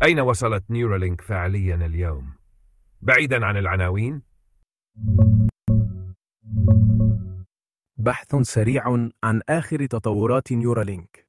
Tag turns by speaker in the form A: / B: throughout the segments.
A: أين وصلت نيورالينك فعليا اليوم؟ بعيدا عن العناوين؟
B: بحث سريع عن آخر تطورات نيورالينك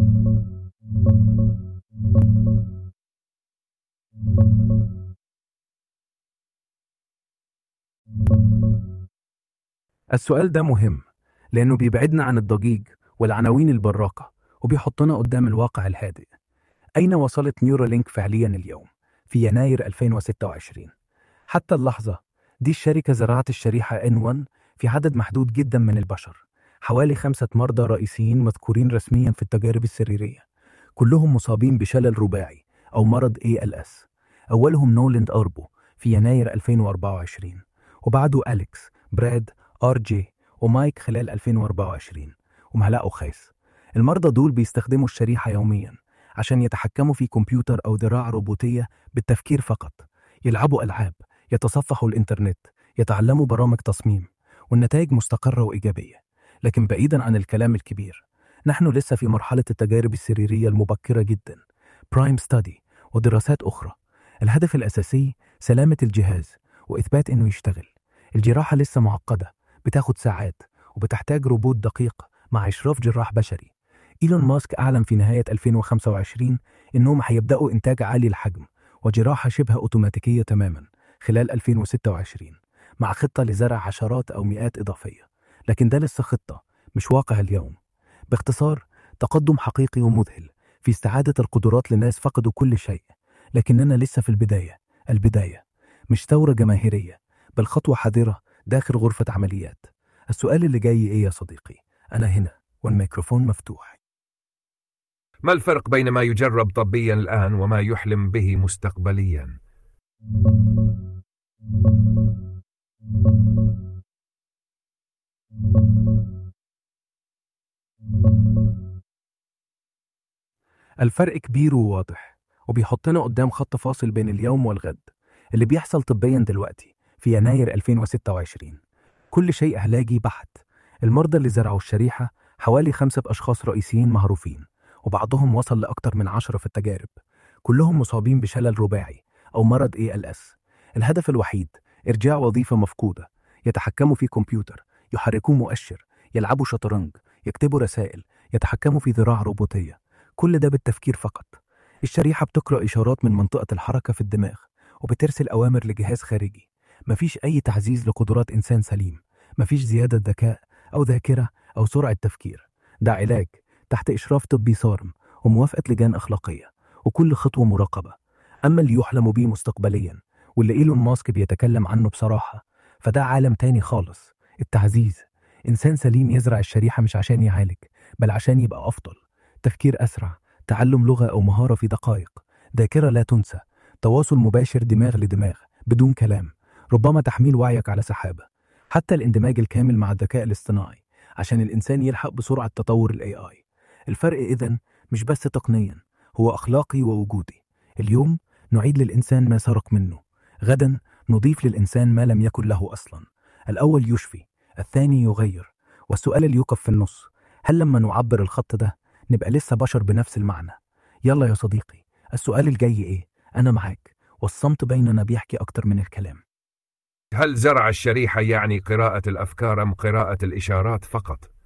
B: السؤال ده مهم لأنه بيبعدنا عن الضجيج والعناوين البراقة وبيحطنا قدام الواقع الهادئ أين وصلت نيورالينك فعليا اليوم في يناير 2026 حتى اللحظة دي الشركة زرعت الشريحة N1 في عدد محدود جدا من البشر حوالي خمسة مرضى رئيسيين مذكورين رسميا في التجارب السريرية كلهم مصابين بشلل رباعي أو مرض ALS أولهم نولند أربو في يناير 2024 وبعده أليكس براد آر جي ومايك خلال 2024 ومهلاء خيس المرضى دول بيستخدموا الشريحة يوميا عشان يتحكموا في كمبيوتر أو ذراع روبوتية بالتفكير فقط يلعبوا ألعاب يتصفحوا الإنترنت يتعلموا برامج تصميم والنتائج مستقرة وإيجابية لكن بعيدا عن الكلام الكبير نحن لسه في مرحلة التجارب السريرية المبكرة جدا برايم ستادي ودراسات أخرى الهدف الأساسي سلامة الجهاز وإثبات إنه يشتغل الجراحة لسه معقدة بتاخد ساعات وبتحتاج روبوت دقيق مع إشراف جراح بشري إيلون ماسك أعلن في نهاية 2025 إنهم هيبدأوا إنتاج عالي الحجم وجراحة شبه أوتوماتيكية تماما خلال 2026 مع خطة لزرع عشرات أو مئات إضافية لكن ده لسه خطة مش واقع اليوم باختصار تقدم حقيقي ومذهل في استعادة القدرات لناس فقدوا كل شيء لكننا لسه في البداية البداية مش ثورة جماهيرية بل خطوة حذرة داخل غرفة عمليات السؤال اللي جاي إيه يا صديقي أنا هنا والميكروفون مفتوح
A: ما الفرق بين ما يجرب طبيا الآن وما يحلم به مستقبليا؟
B: الفرق كبير وواضح وبيحطنا قدام خط فاصل بين اليوم والغد اللي بيحصل طبيا دلوقتي في يناير 2026 كل شيء علاجي بحت المرضى اللي زرعوا الشريحة حوالي خمسة أشخاص رئيسيين معروفين وبعضهم وصل لأكثر من عشرة في التجارب كلهم مصابين بشلل رباعي أو مرض ALS الهدف الوحيد إرجاع وظيفة مفقودة يتحكموا في كمبيوتر يحركوا مؤشر يلعبوا شطرنج يكتبوا رسائل يتحكموا في ذراع روبوتية كل ده بالتفكير فقط الشريحة بتقرأ إشارات من منطقة الحركة في الدماغ وبترسل أوامر لجهاز خارجي مفيش أي تعزيز لقدرات إنسان سليم مفيش زيادة ذكاء أو ذاكرة أو سرعة تفكير ده علاج تحت إشراف طبي صارم وموافقة لجان أخلاقية وكل خطوة مراقبة أما اللي يحلم بيه مستقبليا واللي إيلون ماسك بيتكلم عنه بصراحة فده عالم تاني خالص التعزيز إنسان سليم يزرع الشريحة مش عشان يعالج بل عشان يبقى أفضل تفكير أسرع تعلم لغة أو مهارة في دقائق ذاكرة لا تنسى تواصل مباشر دماغ لدماغ بدون كلام ربما تحميل وعيك على سحابة حتى الاندماج الكامل مع الذكاء الاصطناعي عشان الإنسان يلحق بسرعة تطور ال AI الفرق إذن مش بس تقنيا هو أخلاقي ووجودي اليوم نعيد للإنسان ما سرق منه غدا نضيف للإنسان ما لم يكن له أصلا الأول يشفي الثاني يغير والسؤال اللي يوقف في النص هل لما نعبر الخط ده نبقى لسه بشر بنفس المعنى يلا يا صديقي السؤال الجاي إيه أنا معاك والصمت بيننا بيحكي أكتر من الكلام
A: هل زرع الشريحة يعني قراءة الأفكار أم قراءة الإشارات فقط؟